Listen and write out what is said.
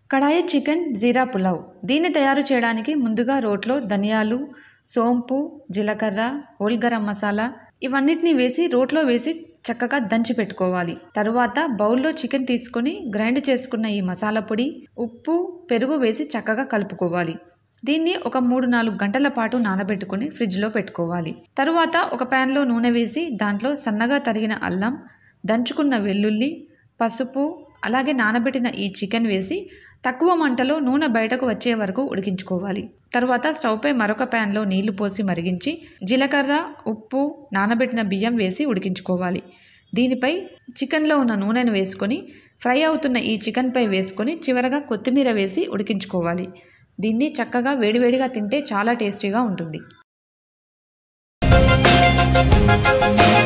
కడాయి chicken జీరా పులావ్ దీన్ని తయారు చేయడానికి ముందుగా రోట్లో ధనియాలు సోంపు జీలకర్ర హోల్ గరం మసాలా ఇవన్నిటిని వేసి రోట్లో వేసి చక్కగా దంచి పెట్టుకోవాలి తరువాత బౌల్లో చికెన్ తీసుకొని గ్రైండ్ చేసుకున్న ఈ మసాలా పొడి ఉప్పు పెరుగు వేసి చక్కగా కలుపుకోవాలి దీన్ని ఒక మూడు నాలుగు గంటల పాటు నానబెట్టుకుని ఫ్రిడ్జ్లో పెట్టుకోవాలి తరువాత ఒక ప్యాన్లో నూనె వేసి దాంట్లో సన్నగా తరిగిన అల్లం దంచుకున్న వెల్లుల్లి పసుపు అలాగే నానబెట్టిన ఈ చికెన్ వేసి తక్కువ మంటలో నూనె బయటకు వచ్చే వరకు ఉడికించుకోవాలి తర్వాత స్టవ్పై మరొక ప్యాన్లో నీళ్లు పోసి మరిగించి జీలకర్ర ఉప్పు నానబెట్టిన బియ్యం వేసి ఉడికించుకోవాలి దీనిపై చికెన్లో ఉన్న నూనెను వేసుకొని ఫ్రై అవుతున్న ఈ చికెన్పై వేసుకొని చివరగా కొత్తిమీర వేసి ఉడికించుకోవాలి దీన్ని చక్కగా వేడివేడిగా తింటే చాలా టేస్టీగా ఉంటుంది